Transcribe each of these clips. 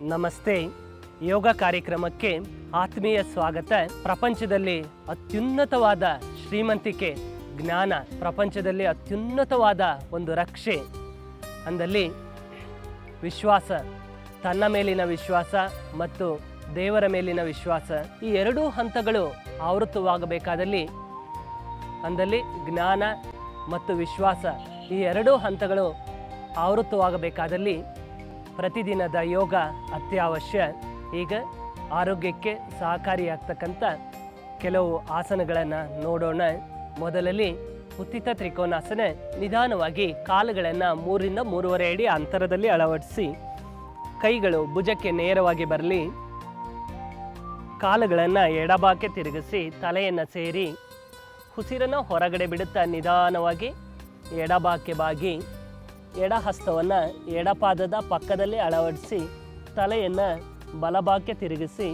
ನಮಸ್ತೆ ಯೋಗ ಕಾರ್ಯಕ್ರಮಕ್ಕೆ ಆತ್ಮೀಯ ಸ್ವಾಗತ ಪ್ರಪಂಚದಲ್ಲಿ ಅತ್ಯುನ್ನತವಾದ ಶ್ರೀಮಂತಿಕೆ ಜ್ಞಾನ ಪ್ರಪಂಚದಲ್ಲಿ ಅತ್ಯುನ್ನತವಾದ ಒಂದು ರಕ್ಷೆ ಅಂದಲ್ಲಿ ವಿಶ್ವಾಸ ತನ್ನ ಮೇಲಿನ ವಿಶ್ವಾಸ ಮತ್ತು ದೇವರ ಮೇಲಿನ ವಿಶ್ವಾಸ ಈ ಎರಡೂ ಹಂತಗಳು ಆವೃತವಾಗಬೇಕಾದಲ್ಲಿ ಅಂದಲ್ಲಿ ಜ್ಞಾನ ಮತ್ತು ವಿಶ್ವಾಸ ಈ ಎರಡೂ ಹಂತಗಳು ಆವೃತವಾಗಬೇಕಾದಲ್ಲಿ ಪ್ರತಿದಿನದ ಯೋಗ ಅತ್ಯವಶ್ಯ ಈಗ ಆರೋಗ್ಯಕ್ಕೆ ಸಹಕಾರಿಯಾಗ್ತಕ್ಕಂಥ ಕೆಲವು ಆಸನಗಳನ್ನು ನೋಡೋಣ ಮೊದಲಲ್ಲಿ ಉತ್ತಿತ ತ್ರಿಕೋನಾಸನ ನಿಧಾನವಾಗಿ ಕಾಲುಗಳನ್ನು ಮೂರಿಂದ ಮೂರುವರೆ ಅಡಿ ಅಂತರದಲ್ಲಿ ಅಳವಡಿಸಿ ಕೈಗಳು ಭುಜಕ್ಕೆ ನೇರವಾಗಿ ಬರಲಿ ಕಾಲುಗಳನ್ನು ಎಡಬಾಕೆ ತಿರುಗಿಸಿ ತಲೆಯನ್ನು ಸೇರಿ ಉಸಿರನ್ನು ಹೊರಗಡೆ ಬಿಡುತ್ತಾ ನಿಧಾನವಾಗಿ ಎಡಬಾಕೆ ಬಾಗಿ ಎಡ ಹಸ್ತವನ್ನು ಎಡಪಾದದ ಪಕ್ಕದಲ್ಲಿ ಅಳವಡಿಸಿ ತಲೆಯನ್ನು ಬಲಭಾಗಕ್ಕೆ ತಿರುಗಿಸಿ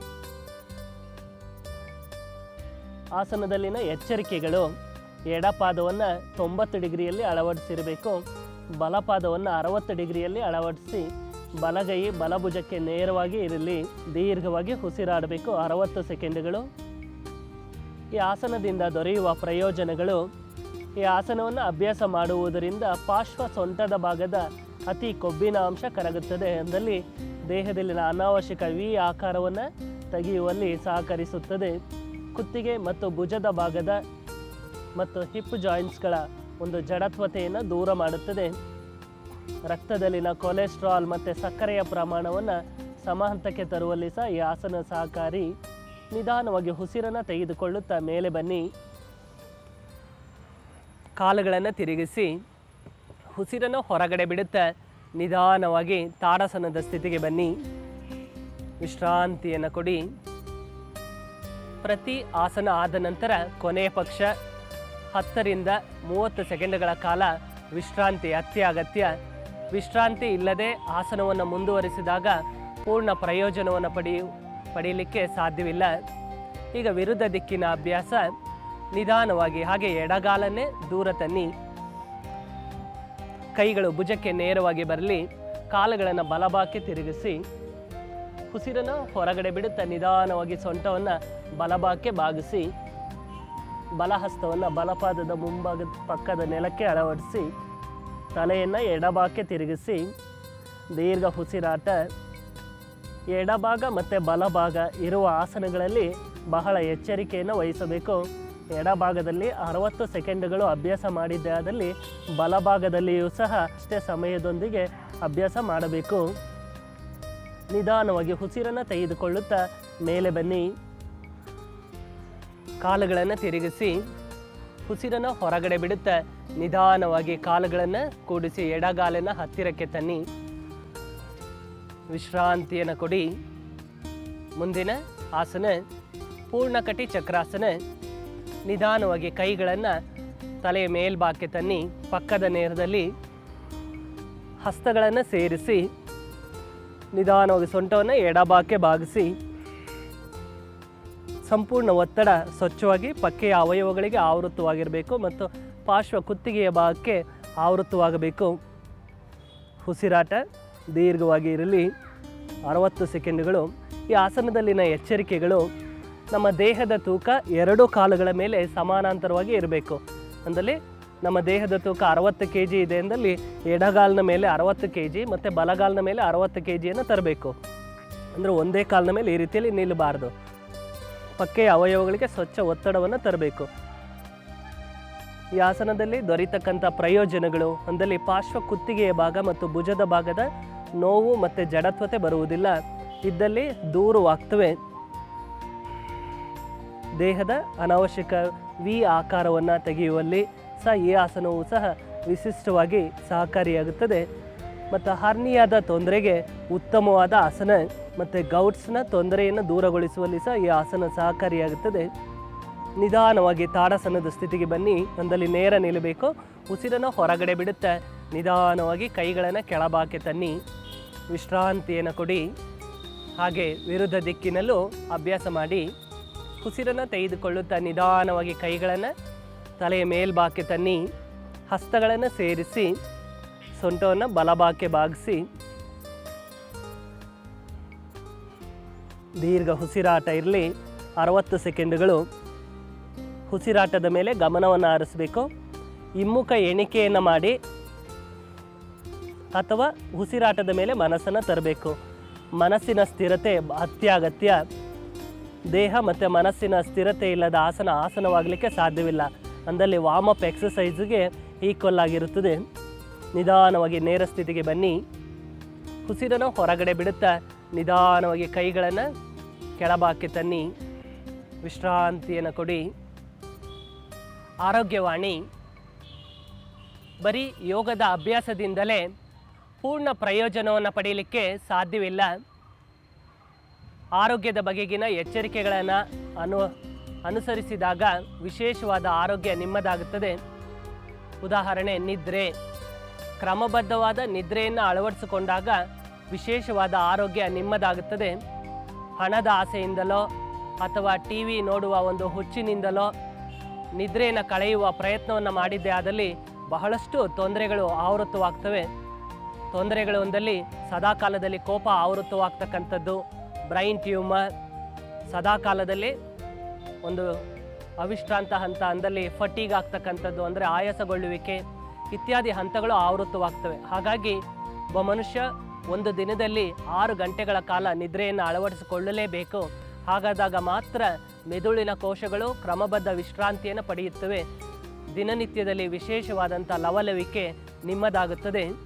ಆಸನದಲ್ಲಿನ ಎಚ್ಚರಿಕೆಗಳು ಎಡಪಾದವನ್ನು ತೊಂಬತ್ತು ಡಿಗ್ರಿಯಲ್ಲಿ ಅಳವಡಿಸಿರಬೇಕು ಬಲಪಾದವನ್ನು ಅರವತ್ತು ಡಿಗ್ರಿಯಲ್ಲಿ ಅಳವಡಿಸಿ ಬಲಗೈ ಬಲಭುಜಕ್ಕೆ ನೇರವಾಗಿ ಇರಲಿ ದೀರ್ಘವಾಗಿ ಉಸಿರಾಡಬೇಕು ಅರವತ್ತು ಸೆಕೆಂಡ್ಗಳು ಈ ಆಸನದಿಂದ ದೊರೆಯುವ ಪ್ರಯೋಜನಗಳು ಈ ಆಸನವನ್ನು ಅಭ್ಯಾಸ ಮಾಡುವುದರಿಂದ ಪಾರ್ಶ್ವ ಸೊಂಟದ ಭಾಗದ ಅತಿ ಕೊಬ್ಬಿನ ಅಂಶ ಕರಗುತ್ತದೆ ಎಂದಲ್ಲಿ ದೇಹದಲ್ಲಿನ ಅನಾವಶ್ಯಕ ವಿ ಆಕಾರವನ್ನು ತೆಗೆಯುವಲ್ಲಿ ಸಹಕರಿಸುತ್ತದೆ ಕುತ್ತಿಗೆ ಮತ್ತು ಭುಜದ ಭಾಗದ ಮತ್ತು ಹಿಪ್ ಜಾಯಿಂಟ್ಸ್ಗಳ ಒಂದು ಜಡತ್ವತೆಯನ್ನು ದೂರ ಮಾಡುತ್ತದೆ ರಕ್ತದಲ್ಲಿನ ಕೊಲೆಸ್ಟ್ರಾಲ್ ಮತ್ತು ಸಕ್ಕರೆಯ ಪ್ರಮಾಣವನ್ನು ಸಮಹಂತಕ್ಕೆ ತರುವಲ್ಲಿ ಸಹ ಈ ಆಸನ ಸಹಕಾರಿ ನಿಧಾನವಾಗಿ ಉಸಿರನ್ನು ತೆಗೆದುಕೊಳ್ಳುತ್ತಾ ಮೇಲೆ ಬನ್ನಿ ಕಾಲುಗಳನ್ನು ತಿರುಗಿಸಿ ಉಸಿರನ್ನು ಹೊರಗಡೆ ಬಿಡುತ್ತಾ ನಿಧಾನವಾಗಿ ತಾಡಾಸನದ ಸ್ಥಿತಿಗೆ ಬನ್ನಿ ವಿಶ್ರಾಂತಿಯನ್ನು ಕೊಡಿ ಪ್ರತಿ ಆಸನ ಆದ ನಂತರ ಕೊನೆಯ ಪಕ್ಷ ಹತ್ತರಿಂದ ಮೂವತ್ತು ಸೆಕೆಂಡ್ಗಳ ಕಾಲ ವಿಶ್ರಾಂತಿ ಅತ್ಯಗತ್ಯ ವಿಶ್ರಾಂತಿ ಇಲ್ಲದೆ ಆಸನವನ್ನು ಮುಂದುವರಿಸಿದಾಗ ಪೂರ್ಣ ಪ್ರಯೋಜನವನ್ನು ಪಡೆಯು ಪಡೆಯಲಿಕ್ಕೆ ಸಾಧ್ಯವಿಲ್ಲ ಈಗ ವಿರುದ್ಧ ದಿಕ್ಕಿನ ಅಭ್ಯಾಸ ನಿಧಾನವಾಗಿ ಹಾಗೆ ಎಡಗಾಲನ್ನೇ ದೂರ ತನ್ನಿ ಕೈಗಳು ಭುಜಕ್ಕೆ ನೇರವಾಗಿ ಬರಲಿ ಕಾಲುಗಳನ್ನು ಬಲಭಾಗಕ್ಕೆ ತಿರುಗಿಸಿ ಉಸಿರನ್ನು ಹೊರಗಡೆ ಬಿಡುತ್ತಾ ನಿಧಾನವಾಗಿ ಸೊಂಟವನ್ನು ಬಲಭಾಗಕ್ಕೆ ಬಾಗಿಸಿ ಬಲಹಸ್ತವನ್ನು ಬಲಪಾದದ ಮುಂಭಾಗದ ಪಕ್ಕದ ನೆಲಕ್ಕೆ ಅಳವಡಿಸಿ ತಲೆಯನ್ನು ಎಡಭಾಗಕ್ಕೆ ತಿರುಗಿಸಿ ದೀರ್ಘ ಉಸಿರಾಟ ಎಡಭಾಗ ಮತ್ತು ಬಲಭಾಗ ಇರುವ ಆಸನಗಳಲ್ಲಿ ಬಹಳ ಎಚ್ಚರಿಕೆಯನ್ನು ವಹಿಸಬೇಕು ಎಡಭಾಗದಲ್ಲಿ ಅರವತ್ತು ಸೆಕೆಂಡ್ಗಳು ಅಭ್ಯಾಸ ಮಾಡಿದ್ದೆ ಆದಲ್ಲಿ ಬಲಭಾಗದಲ್ಲಿಯೂ ಸಹ ಅಷ್ಟೇ ಸಮಯದೊಂದಿಗೆ ಅಭ್ಯಾಸ ಮಾಡಬೇಕು ನಿಧಾನವಾಗಿ ಉಸಿರನ್ನು ತೆಗೆದುಕೊಳ್ಳುತ್ತಾ ಮೇಲೆ ಬನ್ನಿ ಕಾಲುಗಳನ್ನು ತಿರುಗಿಸಿ ಉಸಿರನ್ನು ಹೊರಗಡೆ ಬಿಡುತ್ತಾ ನಿಧಾನವಾಗಿ ಕಾಲುಗಳನ್ನು ಕೂಡಿಸಿ ಎಡಗಾಲನ್ನು ಹತ್ತಿರಕ್ಕೆ ತನ್ನಿ ವಿಶ್ರಾಂತಿಯನ್ನು ಕೊಡಿ ಮುಂದಿನ ಆಸನ ಪೂರ್ಣಕಟಿ ಚಕ್ರಾಸನ ನಿಧಾನವಾಗಿ ಕೈಗಳನ್ನು ತಲೆಯ ಮೇಲ್ಭಾಗಕ್ಕೆ ತನ್ನಿ ಪಕ್ಕದ ನೇರದಲ್ಲಿ ಹಸ್ತಗಳನ್ನು ಸೇರಿಸಿ ನಿಧಾನವಾಗಿ ಸೊಂಟವನ್ನು ಎಡಭಾಗಕ್ಕೆ ಬಾಗಿಸಿ ಸಂಪೂರ್ಣ ಒತ್ತಡ ಸ್ವಚ್ಛವಾಗಿ ಪಕ್ಕೆಯ ಅವಯವಗಳಿಗೆ ಆವೃತವಾಗಿರಬೇಕು ಮತ್ತು ಪಾರ್ಶ್ವ ಕುತ್ತಿಗೆಯ ಭಾಗಕ್ಕೆ ಆವೃತವಾಗಬೇಕು ಉಸಿರಾಟ ದೀರ್ಘವಾಗಿ ಇರಲಿ ಅರವತ್ತು ಸೆಕೆಂಡ್ಗಳು ಈ ಆಸನದಲ್ಲಿನ ಎಚ್ಚರಿಕೆಗಳು ನಮ್ಮ ದೇಹದ ತೂಕ ಎರಡು ಕಾಲುಗಳ ಮೇಲೆ ಸಮಾನಾಂತರವಾಗಿ ಇರಬೇಕು ಅಂದಲ್ಲಿ ನಮ್ಮ ದೇಹದ ತೂಕ ಅರವತ್ತು ಕೆ ಜಿ ಇದೆ ಎಂದಲ್ಲಿ ಎಡಗಾಲಿನ ಮೇಲೆ ಅರವತ್ತು ಕೆ ಜಿ ಮತ್ತು ಬಲಗಾಲಿನ ಮೇಲೆ ಅರವತ್ತು ಕೆ ಜಿಯನ್ನು ತರಬೇಕು ಅಂದರೆ ಒಂದೇ ಕಾಲಿನ ಮೇಲೆ ಈ ರೀತಿಯಲ್ಲಿ ನಿಲ್ಲಬಾರ್ದು ಪಕ್ಕೆಯ ಅವಯವಗಳಿಗೆ ಸ್ವಚ್ಛ ಒತ್ತಡವನ್ನು ತರಬೇಕು ಈ ಆಸನದಲ್ಲಿ ದೊರೀತಕ್ಕಂಥ ಪ್ರಯೋಜನಗಳು ಒಂದಲ್ಲಿ ಪಾರ್ಶ್ವ ಕುತ್ತಿಗೆಯ ಭಾಗ ಮತ್ತು ಭುಜದ ಭಾಗದ ನೋವು ಮತ್ತು ಜಡತ್ವತೆ ಬರುವುದಿಲ್ಲ ಇದ್ದಲ್ಲಿ ದೂರವಾಗ್ತವೆ ದೇಹದ ಅನಾವಶ್ಯಕ ವಿ ಆಕಾರವನ್ನು ತೆಗೆಯುವಲ್ಲಿ ಸಹ ಈ ಆಸನವು ಸಹ ವಿಶಿಷ್ಟವಾಗಿ ಸಹಕಾರಿಯಾಗುತ್ತದೆ ಮತ್ತು ಹರ್ನಿಯಾದ ತೊಂದರೆಗೆ ಉತ್ತಮವಾದ ಆಸನ ಮತ್ತು ಗೌಟ್ಸ್ನ ತೊಂದರೆಯನ್ನು ದೂರಗೊಳಿಸುವಲ್ಲಿ ಸಹ ಈ ಆಸನ ಸಹಕಾರಿಯಾಗುತ್ತದೆ ನಿಧಾನವಾಗಿ ತಾಡಾಸನದ ಸ್ಥಿತಿಗೆ ಬನ್ನಿ ಒಂದಲ್ಲಿ ನೇರ ನಿಲ್ಲಬೇಕು ಉಸಿರನ್ನು ಹೊರಗಡೆ ಬಿಡುತ್ತಾ ನಿಧಾನವಾಗಿ ಕೈಗಳನ್ನು ಕೆಳಭಾಗಕ್ಕೆ ತನ್ನಿ ವಿಶ್ರಾಂತಿಯನ್ನು ಕೊಡಿ ಹಾಗೆ ವಿರುದ್ಧ ದಿಕ್ಕಿನಲ್ಲೂ ಅಭ್ಯಾಸ ಮಾಡಿ ಉಸಿರನ್ನು ತೆಗೆದುಕೊಳ್ಳುತ್ತಾ ನಿಧಾನವಾಗಿ ಕೈಗಳನ್ನು ತಲೆಯ ಮೇಲ್ಭಾಗಕ್ಕೆ ತನ್ನಿ ಹಸ್ತಗಳನ್ನು ಸೇರಿಸಿ ಸೊಂಟವನ್ನು ಬಲಭಾಗಕ್ಕೆ ಬಾಗಿಸಿ ದೀರ್ಘ ಉಸಿರಾಟ ಇರಲಿ ಅರವತ್ತು ಸೆಕೆಂಡುಗಳು ಉಸಿರಾಟದ ಮೇಲೆ ಗಮನವನ್ನು ಹರಿಸಬೇಕು ಹಿಮ್ಮುಖ ಎಣಿಕೆಯನ್ನು ಮಾಡಿ ಅಥವಾ ಉಸಿರಾಟದ ಮೇಲೆ ಮನಸ್ಸನ್ನು ತರಬೇಕು ಮನಸ್ಸಿನ ಸ್ಥಿರತೆ ಅತ್ಯಗತ್ಯ ದೇಹ ಮತ್ತು ಮನಸ್ಸಿನ ಸ್ಥಿರತೆ ಇಲ್ಲದ ಆಸನ ಆಸನವಾಗಲಿಕ್ಕೆ ಸಾಧ್ಯವಿಲ್ಲ ಅಂದಲ್ಲಿ ವಾಮಪ್ ಎಕ್ಸಸೈಸ್ಗೆ ಈಕ್ವಲ್ ಆಗಿರುತ್ತದೆ ನಿಧಾನವಾಗಿ ನೇರ ಸ್ಥಿತಿಗೆ ಬನ್ನಿ ಉಸಿರನ್ನು ಹೊರಗಡೆ ಬಿಡುತ್ತಾ ನಿಧಾನವಾಗಿ ಕೈಗಳನ್ನು ಕೆಳಭಾಗಕ್ಕೆ ತನ್ನಿ ವಿಶ್ರಾಂತಿಯನ್ನು ಕೊಡಿ ಆರೋಗ್ಯವಾಣಿ ಬರೀ ಯೋಗದ ಅಭ್ಯಾಸದಿಂದಲೇ ಪೂರ್ಣ ಪ್ರಯೋಜನವನ್ನು ಪಡೆಯಲಿಕ್ಕೆ ಸಾಧ್ಯವಿಲ್ಲ ಆರೋಗ್ಯದ ಬಗೆಗಿನ ಎಚ್ಚರಿಕೆಗಳನ್ನು ಅನು ಅನುಸರಿಸಿದಾಗ ವಿಶೇಷವಾದ ಆರೋಗ್ಯ ನಿಮ್ಮದಾಗುತ್ತದೆ ಉದಾಹರಣೆ ನಿದ್ರೆ ಕ್ರಮಬದ್ಧವಾದ ನಿದ್ರೆಯನ್ನು ಅಳವಡಿಸಿಕೊಂಡಾಗ ವಿಶೇಷವಾದ ಆರೋಗ್ಯ ನಿಮ್ಮದಾಗುತ್ತದೆ ಹಣದ ಆಸೆಯಿಂದಲೋ ಅಥವಾ ಟಿ ವಿ ನೋಡುವ ಒಂದು ಹುಚ್ಚಿನಿಂದಲೋ ನಿದ್ರೆಯನ್ನು ಕಳೆಯುವ ಪ್ರಯತ್ನವನ್ನು ಮಾಡಿದ್ದೇ ಆದಲ್ಲಿ ಬಹಳಷ್ಟು ತೊಂದರೆಗಳು ಆವೃತ್ತವಾಗ್ತವೆ ತೊಂದರೆಗಳು ಒಂದಲ್ಲಿ ಸದಾಕಾಲದಲ್ಲಿ ಕೋಪ ಆವೃತ್ತವಾಗ್ತಕ್ಕಂಥದ್ದು ಬ್ರೈನ್ ಟ್ಯೂಮರ್ ಸದಾಕಾಲದಲ್ಲಿ ಒಂದು ಅವಿಶ್ರಾಂತ ಹಂತ ಅಂದಲ್ಲಿ ಫಟೀಗ್ ಆಗ್ತಕ್ಕಂಥದ್ದು ಅಂದರೆ ಆಯಾಸಗೊಳ್ಳುವಿಕೆ ಇತ್ಯಾದಿ ಹಂತಗಳು ಆವೃತ್ತವಾಗ್ತವೆ ಹಾಗಾಗಿ ಒಬ್ಬ ಮನುಷ್ಯ ಒಂದು ದಿನದಲ್ಲಿ ಆರು ಗಂಟೆಗಳ ಕಾಲ ನಿದ್ರೆಯನ್ನು ಅಳವಡಿಸಿಕೊಳ್ಳಲೇಬೇಕು ಹಾಗಾದಾಗ ಮಾತ್ರ ಮೆದುಳಿನ ಕೋಶಗಳು ಕ್ರಮಬದ್ಧ ವಿಶ್ರಾಂತಿಯನ್ನು ಪಡೆಯುತ್ತವೆ ದಿನನಿತ್ಯದಲ್ಲಿ ವಿಶೇಷವಾದಂಥ ಲವಲವಿಕೆ ನಿಮ್ಮದಾಗುತ್ತದೆ